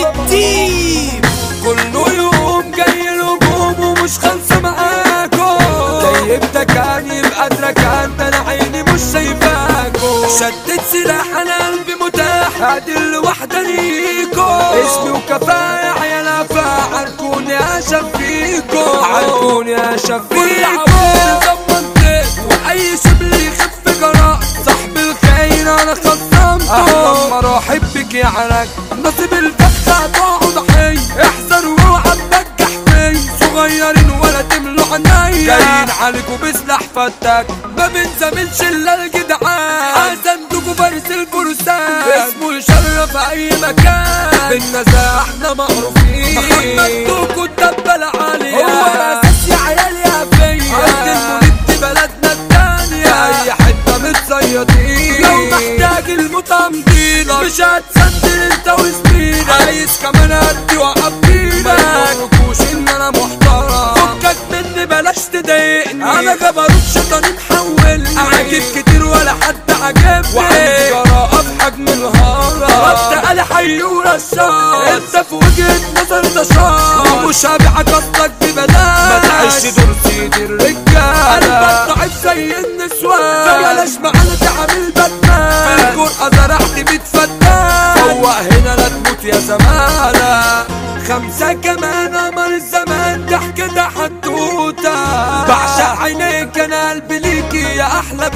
التيم كله يوم جاي الهجوم ومش خالصة معاكو طيب كان يبقى تركان ده انا عيني مش شايفاكو شدت سلاح انا قلبي متاح ادي الوحدة ليكو اسمي وكفاية عيال افاع عارفوني اشفيكو عارفوني اشفيكو ضمنت واي شبل يخف جراء صاحب الخير انا خصمته اهلا مرحب بك يا عرك نصيب الفخ هتقعد ضحية احذر واوعى تنجح فيا صغيرين ولا تملوا عينيا جايين عليكوا بسلاح فتك ما بنزاملش الا الجدعان حسنتكوا فارس الفرسان اسمه يشرف اي مكان بالنزاهة احنا معروفين محمد دوكو الدبة العالية هو اساس يا عيال يا فيا ارض المولد بلدنا التانية اي حتة متصيدين لو محتاج المتمضيلة مش هتسندل انت وزميلك عايز كمان ادي واقبيلك ما يفرقوش ان انا محترم فكك مني بلاش تضايقني انا جبروت شيطاني محولني عاجب كتير ولا حد عجبني وعندي جراءة في حجم الهرم رد قال حي ورشاش انت في وجهة نظر ده شر ومش هبيعك اصلك ببلاش ما تعيش دور سيد الرجالة قلبك ضعيف زي النسوان فبلاش معانا تعمل باتمان في الجرأة زرعت ميت فتان فوق هنا لا تموت يا زمالة خمسة كمان قمر الزمان ضحكة حدوتة بعشق عينيك انا قلبي ليكي يا احلى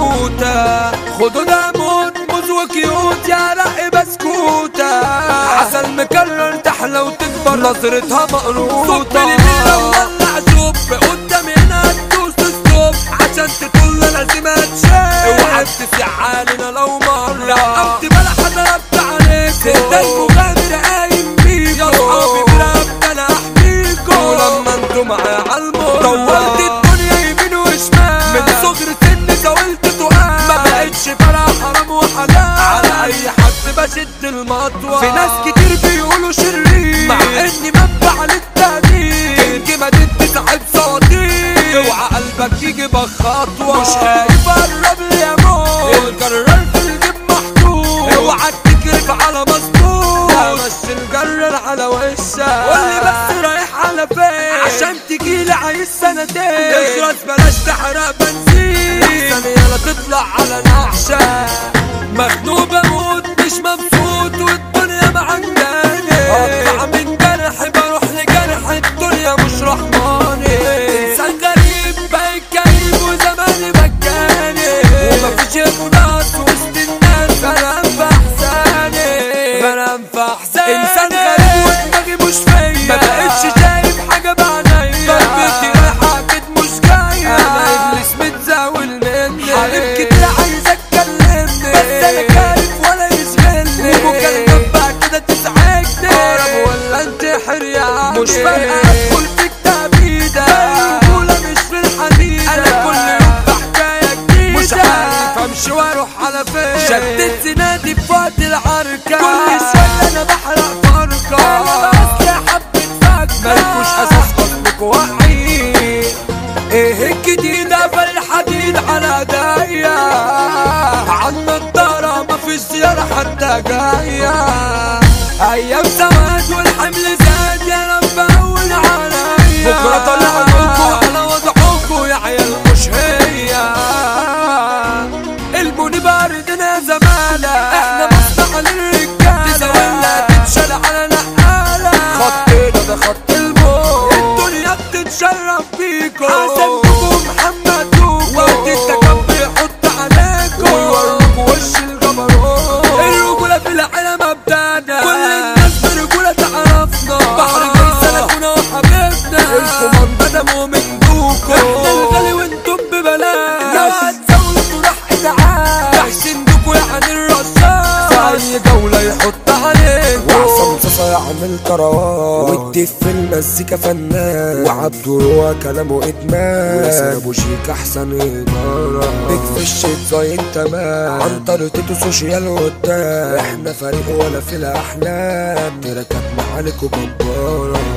بنوتة خدوا ده موت موز وكيوت يا رق بسكوتة عسل مكرر تحلى وتكبر نظرتها مقروطة صب لي بيرة وولع شوب قدامي هنا هتدوس ستوب عشان تطل لازم اتشاف اوعى تسيع علينا لو مرة لقمت بلا حدا ربت عليك انت المغامر قايم بيكو يا صحابي بربت انا احميكو ولما انتوا معايا عالمرة دورت الدنيا يمين وشمال من صغر سني زاولت تقال ما بقتش فرع حرام وحلال على اي حد بشد المطوة في ناس كتير بيقولوا شرير مع اني منبع للتقدير كنت مدينتي صاحب صوتي اوعى قلبك يجي بخطوة مش خايف قرب لي يا موت الجرار في الجيب محطوط اوعى تكرف على مظبوط بس الجرر على وشك قولي بس رايح على فين عشان تجيلي عايز سنتين اخرس بلاش تحرق بنزين احسن يلا تطلع على نعشة مخنوق بموت مش مبسوط والدنيا معجناني اطلع من جرح بروح لجرح الدنيا مش رحماني انسان غريب بقى كئيب وزماني مجاني ومفيش مناس وسط الناس بنام في احزاني بنام في احزاني انسان غريب ودماغي مش فيا ما بقتش شايف حاجه بعينيا قلبي رايحه اكيد مش جايه انا ابليس متزاول مني حبيب كتير عايز اتكلمني بس انا كارف ولا يشغلني ومكالمة بقى كده تزعجني اقرب ولا انتحر يا عمي مش فارقه ادخل في كتابيده الرجوله مش في الحديده انا كل يوم بحكايه جديده مش عارف امشي واروح على فين شدت زنادي في وقت العركه كل شويه انا بحرق فرقه انا بس حبه فكه مالكوش اساس اصلك واعيين ايه الجديد قفل الحديد على ايديا عن النضارة مفيش زيارة حتى جاية ايام سواد والحمل زاد يا رب هون عليا بكرة طلع لكم على وضعكم يا عيال مش هي الموني باردنا زمانة احنا مصنع للرجالة تزاولنا تتشال على نقالة خطنا ده خط الموت الدنيا بتتشرف بيكم حسنكم محمد دوكو وقت التكبر يحط عليكم ويوريكوا وش الجبروت الرجولة في العالم ابدانا كل الناس برجولة تعرفنا بحر جاي سلكونا وحبيبنا الكوماندا ده مؤمن دوكو احنا الغالي وانتم ببلاش لو هتزودوا راح اتعاد تحسين دوكو يعني الرشاش في اي جولة يحط عليك وعصام صاصا يعمل كروان والديف في المزيكا فنان وعبده روى كلامه ادمان وياسر ابو شيك احسن اداره بيك في الشيت زي تمام عن طريقته سوشيال قدام احنا فريق ولا في الاحلام تراكات معالك وجباره